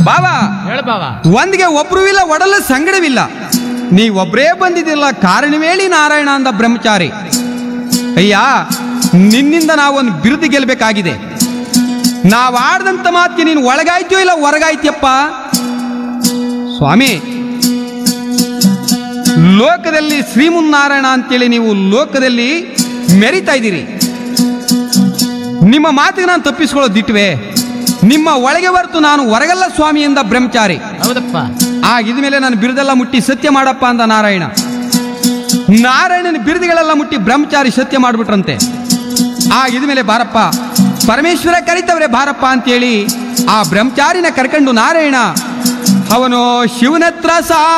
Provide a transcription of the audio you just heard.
ಬಾವ ಹೇಳ ಬಾವ ಒಂದಿಗೆ ಒಬ್ರು ಇಲ್ಲ ಒಡಲ ಸಂಗಡವಿಲ್ಲ ನೀವೊಬ್ರೇ ಬಂದಿದ್ದಿಲ್ಲ ಕಾರಣವೇಳಿ ನಾರಾಯಣ ಅಂದ ಬ್ರಹ್ಮಚಾರಿ ಅಯ್ಯ ನಿನ್ನಿಂದ ನಾವೊಂದು ಬಿರುದು ಗೆಲ್ಲಬೇಕಾಗಿದೆ ನಾವು ಆಡ್ದಂತ ಮಾತಿಗೆ ನೀನು ಒಳಗಾಯ್ತೀಯೋ ಇಲ್ಲ ಹೊರಗಾಯ್ತಿಯಪ್ಪ ಸ್ವಾಮಿ ಲೋಕದಲ್ಲಿ ಶ್ರೀಮನ್ನಾರಾಯಣ ಅಂತೇಳಿ ನೀವು ಲೋಕದಲ್ಲಿ ಮೆರಿತಾ ಇದ್ದೀರಿ ನಿಮ್ಮ ಮಾತಿಗೆ ನಾನು ತಪ್ಪಿಸ್ಕೊಳ್ಳೋದು ದಿಟ್ವೆ ನಿಮ್ಮ ಒಳಗೆ ಹೊರತು ನಾನು ಹೊರಗಲ್ಲ ಸ್ವಾಮಿ ಎಂದ ಬ್ರಹ್ಮಚಾರಿ ಹೌದಪ್ಪ ಆಗಿದ ಮೇಲೆ ನಾನು ಬಿರುದೆಲ್ಲ ಮುಟ್ಟಿ ಸತ್ಯ ಮಾಡಪ್ಪ ಅಂದ ನಾರಾಯಣ ನಾರಾಯಣನ ಬಿರುದುಗಳೆಲ್ಲ ಮುಟ್ಟಿ ಬ್ರಹ್ಮಚಾರಿ ಸತ್ಯ ಮಾಡ್ಬಿಟ್ರಂತೆ ಆಗಿದ ಮೇಲೆ ಬಾರಪ್ಪ ಪರಮೇಶ್ವರ ಕರಿತವ್ರೆ ಬಾರಪ್ಪ ಅಂತೇಳಿ ಆ ಬ್ರಹ್ಮಚಾರಿನ ಕರ್ಕೊಂಡು ನಾರಾಯಣ ಅವನು ಶಿವನತ್ರ ಸಾ